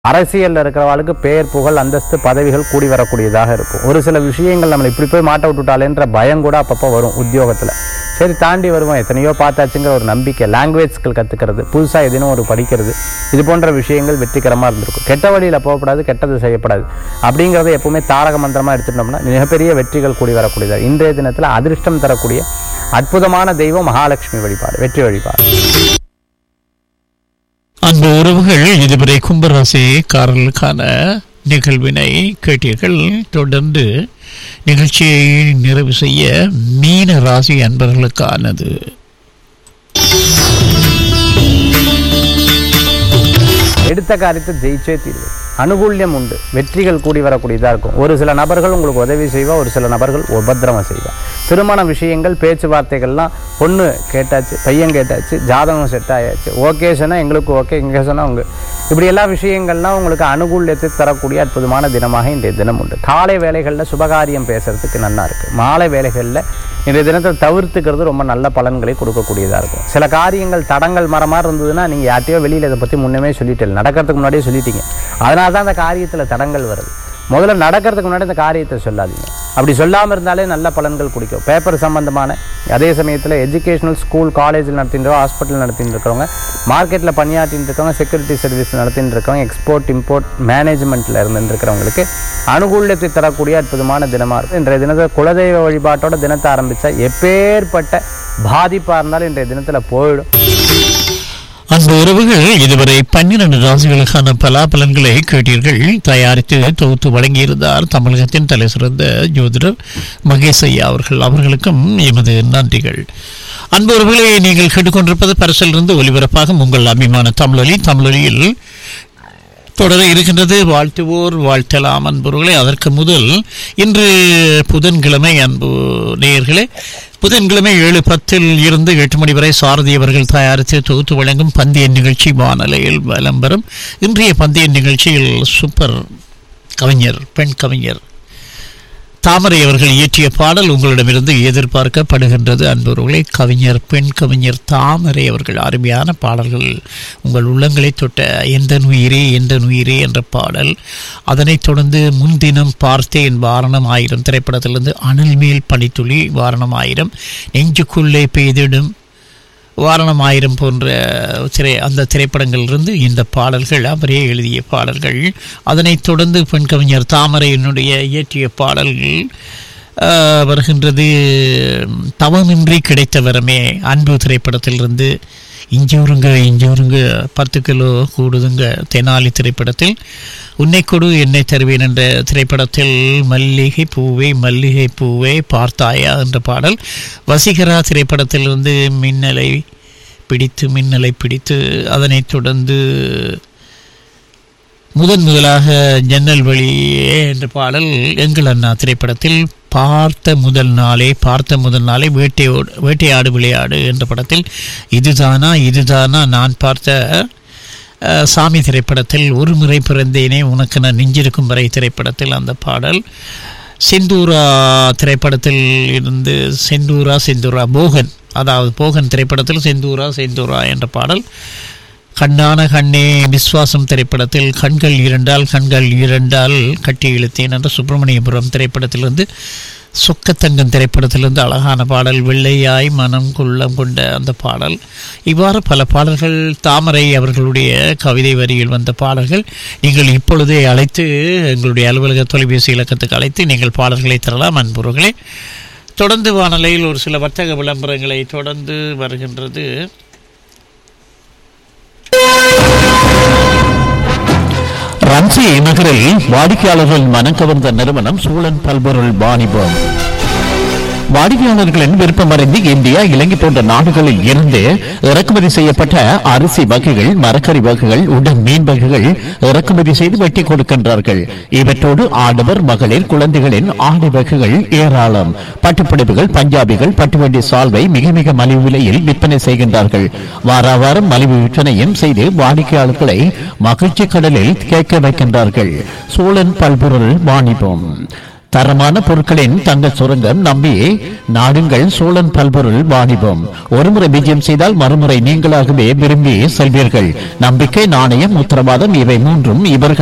அரசியல்ல இருக்கிறவளுக்கு பேர் புகழ் அந்தஸ்து பதவிகள் கூடி வரக்கூடியதாக இருக்கும் ஒரு சில விஷயங்கள் நம்மளை இப்படி போய் மாட்ட விட்டுட்டாலேன்ற பயம் கூட அப்பப்போ வரும் உத்தியோகத்துல சரி தாண்டி வருவோம் எத்தனையோ பார்த்தாச்சுங்கிற ஒரு நம்பிக்கை லாங்குவேஜ் ஸ்கில் கத்துக்கிறது புதுசா எதுனும் ஒரு படிக்கிறது இது போன்ற விஷயங்கள் வெற்றிகரமா இருந்திருக்கும் கெட்ட வழியில போகக்கூடாது கெட்டது செய்யப்படாது அப்படிங்கறத எப்பவுமே தாரக மந்திரமா எடுத்துட்டோம்னா மிகப்பெரிய வெற்றிகள் கூடி வரக்கூடியது இன்றைய தினத்துல அதிர்ஷ்டம் தரக்கூடிய அற்புதமான தெய்வம் மகாலட்சுமி வழிபாடு வெற்றி வழிபாடு அன்பு உறவுகள் இதுவரை கும்பராசிக்காரர்களுக்கான நிகழ்வினை கேட்டீர்கள் தொடர்ந்து நிகழ்ச்சியை நிறைவு செய்ய மீன ராசி அன்பர்களுக்கானது எடுத்த காரியத்தை ஜெயிச்சே தீர்வு அனுகூல்யம் உண்டு வெற்றிகள் கூடி வரக்கூடியதாக இருக்கும் ஒரு சில நபர்கள் உங்களுக்கு உதவி செய்வா ஒரு சில நபர்கள் உபத்திரவம் செய்வா திருமண விஷயங்கள் பேச்சுவார்த்தைகள்லாம் பொண்ணு கேட்டாச்சு பையன் கேட்டாச்சு ஜாதகம் செட் ஆயாச்சு ஓகே சொன்னால் எங்களுக்கு ஓகே இங்கே சொன்னால் உங்க இப்படி எல்லா விஷயங்கள்லாம் உங்களுக்கு அனுகூல்யத்தை தரக்கூடிய அற்புதமான தினமாக இன்றைய தினம் உண்டு காலை வேலைகளில் சுபகாரியம் பேசுறதுக்கு நல்லா இருக்கு மாலை வேலைகளில் இன்றைய தினத்தை தவிர்த்துக்கிறது ரொம்ப நல்ல பலன்களை கொடுக்கக்கூடியதாக இருக்கும் சில காரியங்கள் தடங்கள் மர மாதிரி இருந்ததுன்னா நீங்கள் யார்ட்டையோ வெளியில் இதை பற்றி முன்னமே சொல்லிட்டு நடக்கிறதுக்கு முன்னாடியே சொல்லிட்டீங்க அதனால தான் அந்த காரியத்தில் தடங்கள் வருது முதல்ல நடக்கிறதுக்கு முன்னாடி இந்த காரியத்தை சொல்லாதீங்க அப்படி சொல்லாமல் இருந்தாலே நல்ல பலன்கள் குடிக்கும் பேப்பர் சம்பந்தமான அதே சமயத்தில் எஜுகேஷனல் ஸ்கூல் காலேஜில் நடத்திட்டு ஹாஸ்பிட்டல் நடத்திட்டு இருக்கவங்க மார்க்கெட்டில் பணியாற்றிட்டு இருக்கவங்க செக்யூரிட்டி சர்வீஸ் நடத்திட்டு இருக்கவங்க எக்ஸ்போர்ட் இம்போர்ட் மேனேஜ்மெண்ட்டில் இருந்துட்டு இருக்கிறவங்களுக்கு அனுகூல்யத்தை தரக்கூடிய அற்புதமான தினமாக இருக்கும் இன்றைய தினத்தை குலதெய்வ வழிபாட்டோட தினத்தை ஆரம்பித்தா எப்பேற்பட்ட பாதிப்பாக இருந்தாலும் இன்றைய தினத்தில் போயிடும் அன்பு உறவுகள் இதுவரை பன்னிரண்டு ராசிகளுக்கான பலாபலன்களை கேட்டீர்கள் தயாரித்து தொகுத்து வழங்கியிருந்தார் தமிழகத்தின் தலை சிறந்த ஜோதிடர் மகேஷ் ஐயா அவர்கள் அவர்களுக்கும் எமது நன்றிகள் அன்பு உறவுகளை நீங்கள் கேட்டுக்கொண்டிருப்பது பரிசிலிருந்து ஒலிபரப்பாக உங்கள் அபிமான தமிழொலி தமிழொலியில் தொடர இருக்கின்றது வாழ்த்துவோர் வாழ்த்தலாம் அன்புறவுகளே அதற்கு முதல் இன்று புதன்கிழமை அன்பு நேயர்களே புதன்கிழமை ஏழு பத்தில் இருந்து எட்டு மணி வரை சாரதி அவர்கள் தயாரித்து தொகுத்து வழங்கும் பந்தய நிகழ்ச்சி வானொலியில் விளம்பரம் இன்றைய பந்தய நிகழ்ச்சியில் சூப்பர் கவிஞர் பெண் கவிஞர் தாமரை அவர்கள் இயற்றிய பாடல் உங்களிடமிருந்து எதிர்பார்க்கப்படுகின்றது அன்பவர்களே கவிஞர் பெண் கவிஞர் தாமரை அவர்கள் அருமையான பாடல்கள் உங்கள் உள்ளங்களை தொட்ட எந்த உயிரே எந்த உயிரே என்ற பாடல் அதனைத் தொடர்ந்து முன்தினம் பார்த்தேன் வாரணம் ஆயிரம் திரைப்படத்திலிருந்து அனல் மேல் பனித்துளி வாரணம் ஆயிரம் நெஞ்சுக்குள்ளே பெய்திடும் வாரணம் ஆயிரம் போன்ற திரை அந்த திரைப்படங்களிலிருந்து இந்த பாடல்கள் அவரே எழுதிய பாடல்கள் அதனைத் தொடர்ந்து பெண் கவிஞர் தாமரையினுடைய இயற்றிய பாடல்கள் ஆஹ், வருகின்றது தவமின்றி கிடைத்த வரமே அன்பு திரைப்படத்திலிருந்து இஞ்சூருங்க இஞ்சூருங்க பத்து கிலோ கூடுதுங்க தெனாலி திரைப்படத்தில் உன்னை கொடு என்னை தருவேன் என்ற திரைப்படத்தில் மல்லிகை பூவே மல்லிகை பூவே பார்த்தாயா என்ற பாடல் வசீகரா திரைப்படத்திலிருந்து மின்னலை பிடித்து மின்னலை பிடித்து அதனைத் தொடர்ந்து முதன் முதலாக ஜன்னல் வழியே என்ற பாடல் எங்கள் அண்ணா திரைப்படத்தில் பார்த்த முதல் நாளே பார்த்த முதல் நாளே வேட்டையோடு வேட்டையாடு விளையாடு என்ற படத்தில் இதுதானா இதுதானா நான் பார்த்த அஹ், சாமி திரைப்படத்தில் ஒரு முறை பிறந்தேனே உனக்கு நான் நெஞ்சிருக்கும் வரை திரைப்படத்தில் அந்த பாடல் செந்தூரா திரைப்படத்தில் இருந்து செந்தூரா செந்தூரா போகன் அதாவது போகன் திரைப்படத்தில் செந்தூரா செந்தூரா என்ற பாடல் கண்ணான கண்ணே விஸ்வாசம் திரைப்படத்தில் கண்கள் இரண்டால் கண்கள் இரண்டால் கட்டி இழுத்தேன் என்ற சுப்பிரமணியபுரம் திரைப்படத்திலிருந்து சொக்கத்தங்கம் திரைப்படத்திலிருந்து அழகான பாடல் வெள்ளையாய் மனம் கொள்ளம் கொண்ட அந்த பாடல் இவ்வாறு பல பாடல்கள் தாமரை அவர்களுடைய கவிதை வரியில் வந்த பாடல்கள் நீங்கள் இப்பொழுதே அழைத்து எங்களுடைய அலுவலக தொலைபேசி இலக்கத்துக்கு அழைத்து நீங்கள் பாடல்களை தரலாம் அன்புறங்களே தொடர்ந்து வானொலியில் ஒரு சில வர்த்தக விளம்பரங்களை தொடர்ந்து வருகின்றது ரன்சி நகரில் வாடிக்கையாளர்கள் மனம் கவர்ந்த நிறுவனம் சூழன் பல்பொருள் வாணிபம் வாடிக்கையாளர்களின் விருப்பமறிந்து இந்தியா இலங்கை போன்ற நாடுகளில் இருந்து இறக்குமதி செய்யப்பட்ட அரிசி வகைகள் மரக்கறி வகைகள் உடன் மீன் வகைகள் இறக்குமதி செய்து வெட்டி கொடுக்கின்றார்கள் இவற்றோடு ஆடவர் மகளிர் குழந்தைகளின் ஆடை வகைகள் ஏராளம் பட்டுப்பிடிப்புகள் பஞ்சாபிகள் பட்டுவண்டி சால்வை மிக மிக மலிவு விலையில் விற்பனை செய்கின்றார்கள் வாரா வாரம் மலிவு விற்பனையும் செய்து வாடிக்கையாளர்களை மகிழ்ச்சி கடலில் கேட்க வைக்கின்றார்கள் சூழன் பல்பொருள் வாணிபம் தரமான பொருட்களின் தங்க சுரங்கம் நம்பி நாடுங்கள் சோழன் பல்பொருள் வாணிபம் ஒருமுறை விஜயம் செய்தால் மறுமுறை நீங்களாகவே விரும்பி செல்வீர்கள் நம்பிக்கை நாணயம் உத்தரவாதம் இவை மூன்றும் இவர்கள்